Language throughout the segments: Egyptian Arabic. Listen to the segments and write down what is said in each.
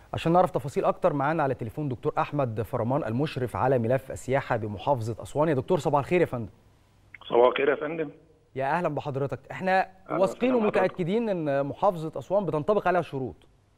عشان نعرف تفاصيل اكتر معانا على التليفون دكتور احمد فرمان المشرف على ملف السياحه بمحافظه اسوان يا دكتور صباح الخير يا فندم صباح الخير يا فندم يا اهلا بحضرتك احنا أهلا واثقين وسهلا ومتاكدين ان محافظه اسوان بتنطبق عليها شروط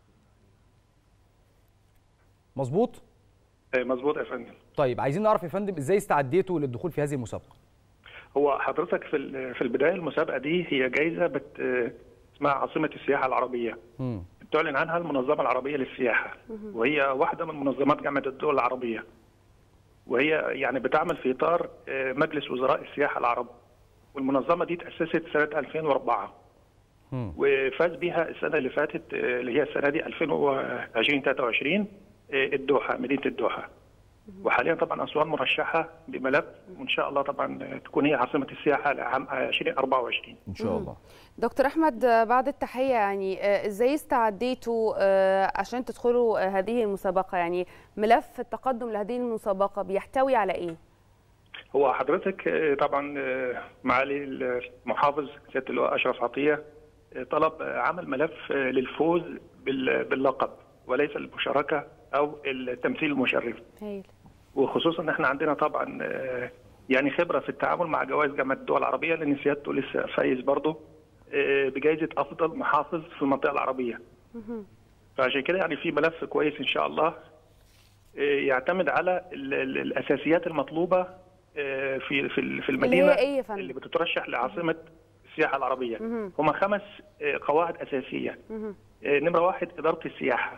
مظبوط آه، مظبوط يا فندم طيب عايزين نعرف يا فندم ازاي استعديتوا للدخول في هذه المسابقه هو حضرتك في ال- في البدايه المسابقه دي هي جايزه بت آه، اسمها عاصمه السياحه العربيه امم بتعلن عنها المنظمه العربيه للسياحه وهي واحده من منظمات جامعه الدول العربيه وهي يعني بتعمل في اطار آه، مجلس وزراء السياحه العرب والمنظمه دي تاسست سنه 2004 مم. وفاز بيها السنه اللي فاتت آه، اللي هي السنه دي 2020 23 آه، الدوحه مدينه الدوحه وحاليا طبعا اسوان مرشحه بملف وان شاء الله طبعا آه، تكون هي عاصمه السياحه لعام 2024 ان شاء الله دكتور احمد آه، بعد التحيه يعني آه، ازاي استعديتوا آه، عشان تدخلوا آه، هذه المسابقه يعني ملف التقدم لهذه المسابقه بيحتوي على ايه هو حضرتك آه، طبعا آه، معالي المحافظ سياده اللواء اشرف عطيه آه، طلب آه، عمل ملف آه، للفوز بال- باللقب وليس المشاركه او التمثيل المشرف هايل وخصوصا ان احنا عندنا طبعا آه، يعني خبره في التعامل مع جوائز جامعه الدول العربيه لان سيادته لسه فايز برضه آه، بجائزه افضل محافظ في المنطقه العربيه. فعشان كده يعني في ملف كويس ان شاء الله آه، يعتمد على ال- ال- الاساسيات المطلوبه آه، في في ال- في المدينه إيه يا فندم؟ اللي بتترشح لعاصمه السياحه العربيه. مهم. هما خمس آه، قواعد اساسيه. مهم. آه، نمرة واحد إدارة السياحة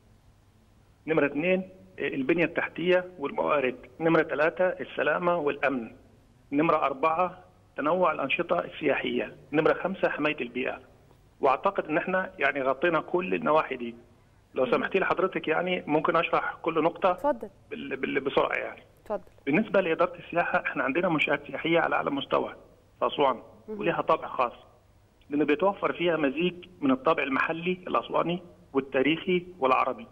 نمرة اثنين آه، البنية التحتية والموارد نمرة ثلاثة السلامة والأمن نمرة أربعة تنوع الأنشطة السياحية نمرة خمسة حماية البيئة وأعتقد إن إحنا يعني غطينا كل النواحي دي لو سمحتي لحضرتك يعني ممكن أشرح كل نقطة اتفضل بال- بال- بسرعة يعني اتفضل بالنسبه لاداره السياحه احنا عندنا منشات سياحيه على اعلى مستوى في اسوان ولها طابع خاص لان بيتوفر فيها مزيج من الطابع المحلي الاسواني والتاريخي والعربي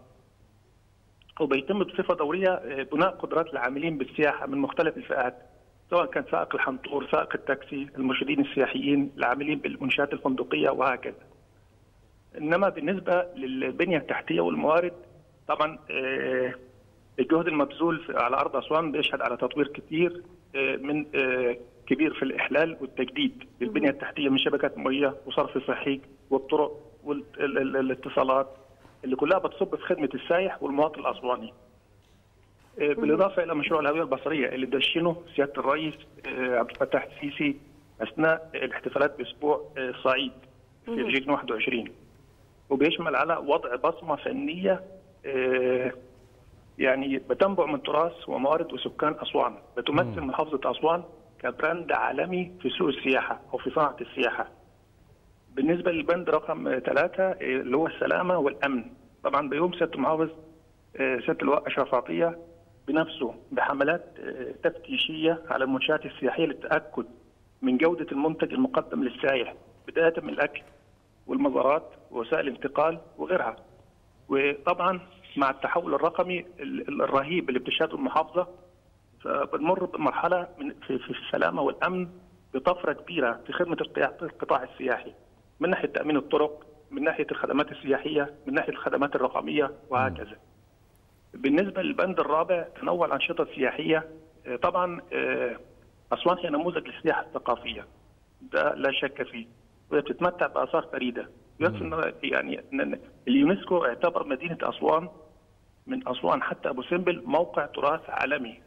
وبيتم بصفه دوريه آه، بناء قدرات العاملين بالسياحه من مختلف الفئات سواء كان سائق الحنطور، سائق التاكسي، المرشدين السياحيين، العاملين بالمنشات الفندقيه وهكذا. انما بالنسبه للبنيه التحتيه والموارد طبعا آه، الجهد المبذول في- على ارض اسوان بيشهد على تطوير كتير آه، من آه، كبير في الاحلال والتجديد للبنيه التحتيه من شبكات ميه وصرف صحي والطرق والاتصالات اللي كلها بتصب في خدمه السائح والمواطن الاسواني. آه، بالاضافه الى مشروع الهويه البصريه اللي دشنه سياده الرئيس آه، عبد الفتاح السيسي اثناء الاحتفالات باسبوع آه، الصعيد في 2021 وبيشمل على وضع بصمه فنيه آه، يعني بتنبع من تراث وموارد وسكان اسوان بتمثل محافظه اسوان كبراند عالمي في سوق السياحه او في صناعه السياحه. بالنسبه للبند رقم ثلاثه اللي هو السلامه والامن طبعا بيقوم سياده المحافظ آه، سياده اللواء اشرف عطيه بنفسه بحملات آه، تفتيشيه على المنشات السياحيه للتاكد من جوده المنتج المقدم للسائح بدايه من الاكل والمزارات ووسائل الانتقال وغيرها. وطبعا مع التحول الرقمي ال- ال- الرهيب اللي بتشهده المحافظه فبنمر بمرحله من في, في السلامه والامن بطفره كبيره في خدمه القيا- القطاع السياحي من ناحيه تامين الطرق من ناحيه الخدمات السياحيه من ناحيه الخدمات الرقميه وهكذا. بالنسبه للبند الرابع تنوع الانشطه السياحيه آه، طبعا آه، اسوان هي نموذج للسياحه الثقافيه ده لا شك فيه وهي بتتمتع باثار فريده يكفي إن- يعني إن اليونسكو اعتبر مدينه اسوان من اسوان حتى ابو سمبل موقع تراث عالمي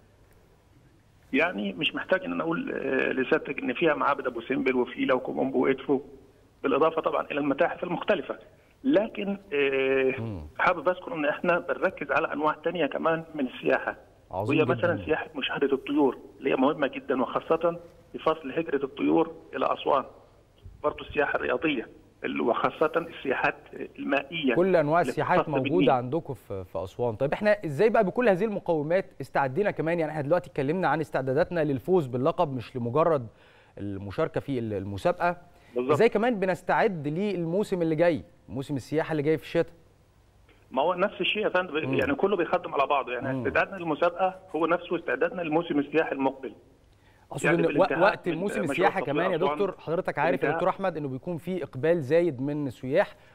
يعني مش محتاج ان انا اقول آه، لسيادتك ان فيها معابد ابو سمبل وفيلا وكومومبو وادفو بالاضافه طبعا الى المتاحف المختلفه لكن آه، حابب اذكر ان احنا بنركز على انواع تانية كمان من السياحه عظيم وهي جداً. مثلا سياحه مشاهده الطيور اللي هي مهمه جدا وخاصه في فصل هجره الطيور الى اسوان برضه السياحه الرياضيه ال- وخاصه السياحات المائيه كل انواع اللي السياحات بتختص بالنيل. موجوده عندكم في في اسوان طيب احنا ازاي بقى بكل هذه المقومات استعدينا كمان يعني احنا دلوقتي اتكلمنا عن استعداداتنا للفوز باللقب مش لمجرد المشاركه في المسابقه بالظبط. ازاي كمان بنستعد للموسم اللي جاي موسم السياحه اللي جاي في الشتاء ما هو نفس الشيء يا فندم يعني كله بيخدم على بعضه يعني استعدادنا للمسابقه هو نفسه استعدادنا للموسم السياحي المقبل اقصد يعني ان بالانتهاء وقت من الموسم مشروع السياحه تطوير كمان يا أسوان دكتور حضرتك عارف يا بالانتهاء. دكتور احمد انه بيكون في اقبال زايد من السياح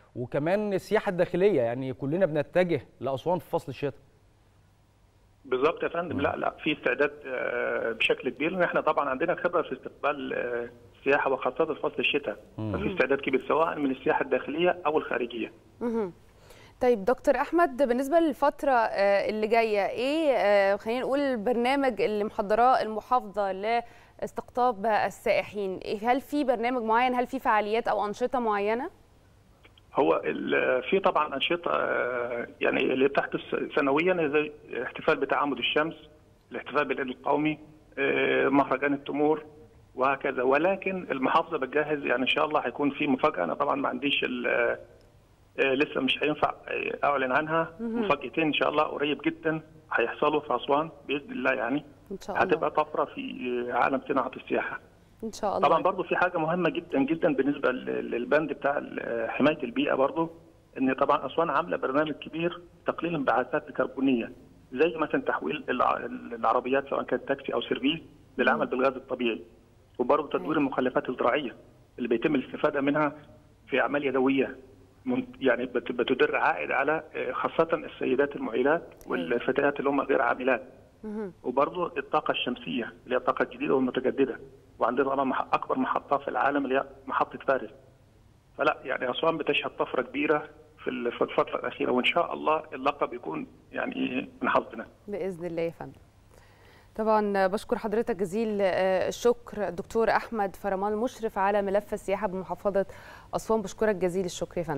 وكمان السياحه الداخليه يعني كلنا بنتجه لاسوان في فصل الشتاء بالظبط يا فندم لا لا في استعداد آه، بشكل كبير لان احنا طبعا عندنا خبره في استقبال آه، السياحه وخاصه في فصل الشتاء ففي استعداد كبير سواء من السياحه الداخليه او الخارجيه مهم. طيب دكتور احمد بالنسبه للفتره آه، اللي جايه ايه آه، خلينا نقول البرنامج اللي محضراه المحافظه لاستقطاب السائحين إيه- هل في برنامج معين هل في فعاليات او انشطه معينه هو ال- في طبعا انشطه آه، يعني اللي بتحدث سنويا زي الاحتفال بتعامد الشمس الاحتفال بالعيد القومي آه، مهرجان التمور وهكذا ولكن المحافظه بتجهز يعني ان شاء الله هيكون في مفاجاه انا طبعا ما عنديش ال- آه، لسه مش هينفع آه، اعلن عنها مفاجاتين ان شاء الله قريب جدا هيحصلوا في اسوان باذن الله يعني ان شاء الله هتبقى طفره في عالم صناعه السياحه ان شاء الله طبعا برضو في حاجه مهمه جدا جدا بالنسبه لل- للبند بتاع ال- حمايه البيئه برضو ان طبعا اسوان عامله برنامج كبير تقليل الانبعاثات الكربونيه زي مثلا تحويل الع- العربيات سواء كانت تاكسي او سيرفيس للعمل بالغاز الطبيعي وبرضه تدوير المخلفات الزراعيه اللي بيتم الاستفاده منها في اعمال يدويه من- يعني بت- بتدر عائد على آه، خاصه السيدات المعيلات والفتيات اللي هم غير عاملات مهم. وبرضه الطاقة الشمسية اللي هي الطاقة الجديدة والمتجددة وعندنا طبعا مح- أكبر محطة في العالم اللي هي محطة فارس فلا يعني أسوان بتشهد طفرة كبيرة في ال- في الفترة الأخيرة وإن شاء الله اللقب يكون يعني من حظنا باذن الله يا فندم طبعا بشكر حضرتك جزيل آه، الشكر الدكتور احمد فرمان مشرف على ملف السياحه بمحافظه اسوان بشكرك جزيل الشكر يا فندم